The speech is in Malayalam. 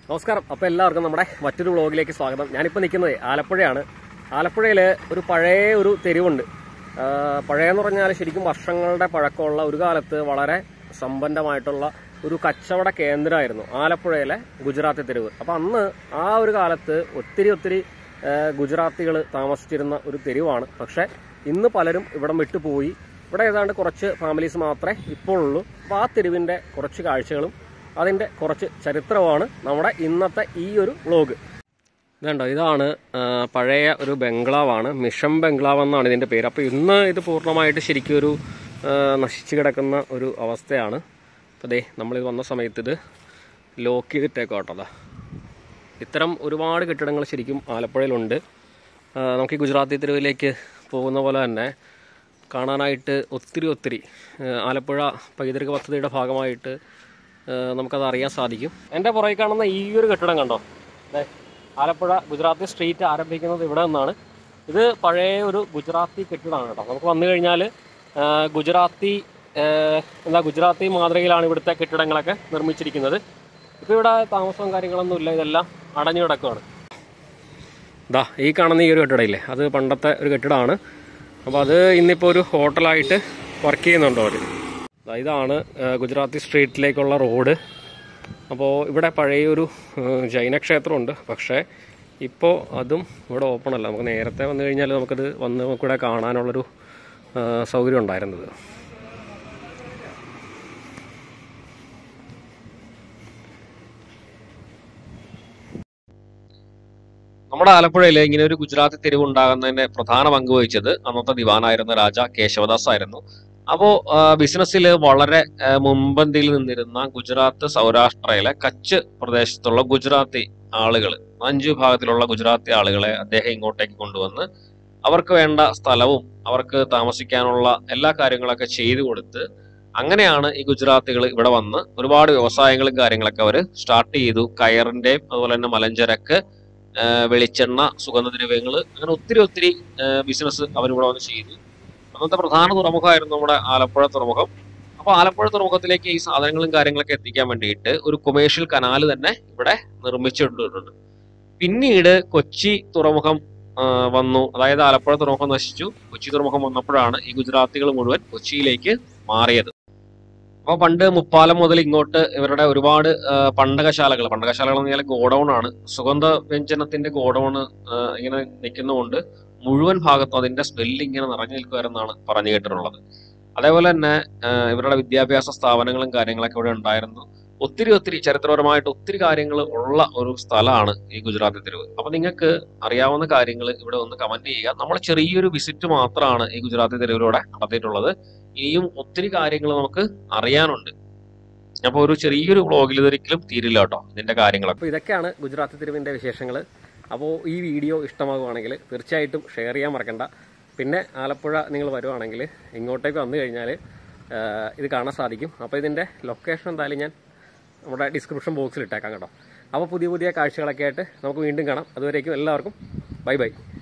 നമസ്കാരം അപ്പോൾ എല്ലാവർക്കും നമ്മുടെ മറ്റൊരു വ്ളോഗിലേക്ക് സ്വാഗതം ഞാനിപ്പോൾ നിൽക്കുന്നത് ആലപ്പുഴയാണ് ആലപ്പുഴയിൽ ഒരു പഴയ ഒരു തെരുവുണ്ട് ആ, പഴയെന്ന് പറഞ്ഞാൽ ശരിക്കും വർഷങ്ങളുടെ പഴക്കമുള്ള ഒരു കാലത്ത് വളരെ സമ്പന്നമായിട്ടുള്ള ഒരു കച്ചവട കേന്ദ്രമായിരുന്നു ആലപ്പുഴയിലെ ഗുജറാത്തി തെരുവ് അപ്പോൾ അന്ന് ആ ഒരു കാലത്ത് ഒത്തിരി ഒത്തിരി ഗുജറാത്തികൾ താമസിച്ചിരുന്ന ഒരു തെരുവാണ് പക്ഷേ ഇന്ന് പലരും ഇവിടം വിട്ടു പോയി ഇവിടെ ഏതാണ്ട് കുറച്ച് ഫാമിലീസ് മാത്രമേ ഇപ്പോൾ ഉള്ളൂ അപ്പോൾ ആ തെരുവിൻ്റെ കുറച്ച് കാഴ്ചകളും അതിൻ്റെ കുറച്ച് ചരിത്രമാണ് നമ്മുടെ ഇന്നത്തെ ഈ ഒരു വ്ളോഗ് ഇതുണ്ടോ ഇതാണ് ആ, പഴയ ഒരു ബംഗ്ലാവാണ് മിഷൻ ബംഗ്ലാവ് എന്നാണ് ഇതിൻ്റെ പേര് അപ്പോൾ ഇന്ന് ഇത് പൂർണ്ണമായിട്ട് ശരിക്കും ഒരു ആ, നശിച്ചു കിടക്കുന്ന ഒരു അവസ്ഥയാണ് അപ്പോൾ ദേ നമ്മളിത് വന്ന സമയത്ത് ഇത് ലോക്ക് ചെയ്തിട്ടേക്കോട്ടതാ ഇത്തരം ഒരുപാട് കെട്ടിടങ്ങൾ ശരിക്കും ആലപ്പുഴയിലുണ്ട് ആ, നമുക്ക് ഈ ഗുജറാത്തി തെരുവിലേക്ക് പോകുന്ന പോലെ തന്നെ കാണാനായിട്ട് ഒത്തിരി ഒത്തിരി ആ, ആലപ്പുഴ പൈതൃക പദ്ധതിയുടെ ഭാഗമായിട്ട് ആ, നമുക്കത് അറിയാൻ സാധിക്കും എൻ്റെ പുറകിൽ കാണുന്ന ഈ ഒരു കെട്ടിടം കണ്ടോ ദേ, ആലപ്പുഴ ഗുജറാത്തി സ്ട്രീറ്റ് ആരംഭിക്കുന്നത് ഇവിടെ നിന്നാണ് ഇത് പഴയ ഒരു ഗുജറാത്തി കെട്ടിടമാണ് കേട്ടോ നമുക്ക് വന്നു കഴിഞ്ഞാൽ ഗുജറാത്തി ആ, എന്താ ഗുജറാത്തി മാതൃകയിലാണ് ഇവിടുത്തെ കെട്ടിടങ്ങളൊക്കെ നിർമ്മിച്ചിരിക്കുന്നത് ഇപ്പോൾ ഇവിടെ താമസവും കാര്യങ്ങളൊന്നും ഇല്ല ഇതെല്ലാം അടഞ്ഞു കിടക്കുകയാണ് ദാ ഈ കാണുന്ന ഈ ഒരു കെട്ടിടമില്ലേ അത് പണ്ടത്തെ ഒരു കെട്ടിടമാണ് അപ്പോൾ അത് ഇന്നിപ്പോൾ ഒരു ഹോട്ടലായിട്ട് വർക്ക് ചെയ്യുന്നുണ്ടോ അവർ ദാ ഇതാണ് ആ, ഗുജറാത്തി സ്ട്രീറ്റിലേക്കുള്ള റോഡ് അപ്പോൾ ഇവിടെ പഴയൊരു ആ, ജൈന ക്ഷേത്രമുണ്ട് പക്ഷേ ഇപ്പോൾ അതും ഇവിടെ ഓപ്പൺ അല്ല നമുക്ക് നേരത്തെ വന്നു കഴിഞ്ഞാൽ നമുക്കത് വന്ന് നമുക്കിവിടെ കാണാനുള്ളൊരു ആ, സൗകര്യം ഉണ്ടായിരുന്നത് നമ്മുടെ ആലപ്പുഴയിൽ ഇങ്ങനെ ഒരു ഗുജറാത്തി തെരുവ് ഉണ്ടാകുന്നതിന്റെ പ്രധാന പങ്ക് വഹിച്ചത് അന്നത്തെ ദിവാനായിരുന്ന രാജ കേശവദാസ് ആയിരുന്നു അപ്പോ ബിസിനസ്സിൽ വളരെ ആ, മുൻപന്തിയിൽ നിന്നിരുന്ന ഗുജറാത്ത് സൗരാഷ്ട്രയിലെ കച്ച് പ്രദേശത്തുള്ള ഗുജറാത്തി ആളുകൾ അഞ്ചു വിഭാഗത്തിലുള്ള ഗുജറാത്തി ആളുകളെ അദ്ദേഹം ഇങ്ങോട്ടേക്ക് കൊണ്ടുവന്ന് അവർക്ക് വേണ്ട സ്ഥലവും അവർക്ക് താമസിക്കാനുള്ള എല്ലാ കാര്യങ്ങളൊക്കെ ചെയ്തു കൊടുത്ത് അങ്ങനെയാണ് ഈ ഗുജറാത്തികൾ ഇവിടെ വന്ന് ഒരുപാട് വ്യവസായങ്ങളും കാര്യങ്ങളൊക്കെ അവർ സ്റ്റാർട്ട് ചെയ്തു കയറിന്റെയും അതുപോലെ തന്നെ മലഞ്ചരക്ക് ആ, വെളിച്ചെണ്ണ സുഗന്ധദ്രവ്യങ്ങൾ അങ്ങനെ ഒത്തിരി ഒത്തിരി ബിസിനസ് അവരിവിടെ വന്ന് ചെയ്തു അന്നത്തെ പ്രധാന തുറമുഖമായിരുന്നു നമ്മുടെ ആലപ്പുഴ തുറമുഖം അപ്പോൾ ആലപ്പുഴ തുറമുഖത്തിലേക്ക് ഈ സാധനങ്ങളും കാര്യങ്ങളൊക്കെ എത്തിക്കാൻ വേണ്ടിയിട്ട് ഒരു കൊമേഴ്ഷ്യൽ കനാൽ തന്നെ ഇവിടെ നിർമ്മിച്ചിട്ടുണ്ട് പിന്നീട് കൊച്ചി തുറമുഖം ആ, വന്നു അതായത് ആലപ്പുഴ തുറമുഖം നശിച്ചു കൊച്ചി തുറമുഖം വന്നപ്പോഴാണ് ഈ ഗുജറാത്തികൾ മുഴുവൻ കൊച്ചിയിലേക്ക് മാറിയത് അപ്പോൾ പണ്ട് മുപ്പാലം മുതൽ ഇങ്ങോട്ട് ഇവരുടെ ഒരുപാട് ആ, പണ്ടകശാലകൾ പണ്ടകശാലകൾ എന്ന് പറഞ്ഞാൽ ഗോഡൗൺ ആണ് സുഗന്ധ വ്യഞ്ജനത്തിന്റെ ഗോഡൗൺ ഇങ്ങനെ നിൽക്കുന്നതുകൊണ്ട് മുഴുവൻ ഭാഗത്തും അതിന്റെ സ്മെല്ല് ഇങ്ങനെ നിറഞ്ഞു നിൽക്കുമായിരുന്നാണ് പറഞ്ഞു കേട്ടിട്ടുള്ളത് അതേപോലെ തന്നെ ആ, ഇവരുടെ വിദ്യാഭ്യാസ സ്ഥാപനങ്ങളും കാര്യങ്ങളൊക്കെ ഇവിടെ ഉണ്ടായിരുന്നു ഒത്തിരി ഒത്തിരി ചരിത്രപരമായിട്ട് ഒത്തിരി കാര്യങ്ങൾ ഉള്ള ഒരു സ്ഥലമാണ് ഈ ഗുജറാത്തി തെരുവ് അപ്പൊ നിങ്ങൾക്ക് അറിയാവുന്ന കാര്യങ്ങൾ ഇവിടെ ഒന്ന് കമന്റ് ചെയ്യുക നമ്മൾ ചെറിയൊരു വിസിറ്റ് മാത്രമാണ് ഈ ഗുജറാത്തി തെരുവിലൂടെ നടത്തിയിട്ടുള്ളത് ഇനിയും ഒത്തിരി കാര്യങ്ങൾ നമുക്ക് അറിയാനുണ്ട് അപ്പോൾ ഒരു ചെറിയൊരു വ്ളോഗിൽ ഇതൊരിക്കലും തീരില്ല കേട്ടോ ഇതിന്റെ കാര്യങ്ങളൊക്കെ അപ്പോൾ ഇതൊക്കെയാണ് ഗുജറാത്തി തെരുവിന്റെ വിശേഷങ്ങൾ അപ്പോൾ ഈ വീഡിയോ ഇഷ്ടമാകുവാണെങ്കിൽ തീർച്ചയായിട്ടും ഷെയർ ചെയ്യാൻ മറക്കണ്ട പിന്നെ ആലപ്പുഴ നിങ്ങൾ വരുവാണെങ്കിൽ ഇങ്ങോട്ടേക്ക് വന്നു കഴിഞ്ഞാൽ ഇത് കാണാൻ സാധിക്കും അപ്പോൾ ഇതിൻ്റെ ലൊക്കേഷൻ എന്തായാലും ഞാൻ നമ്മുടെ ഡിസ്ക്രിപ്ഷൻ ബോക്സിൽ ഇട്ടേക്കാം കേട്ടോ അപ്പോൾ പുതിയ പുതിയ കാഴ്ചകളൊക്കെ ആയിട്ട് നമുക്ക് വീണ്ടും കാണാം അതുവരേക്കും എല്ലാവർക്കും ബൈ ബൈ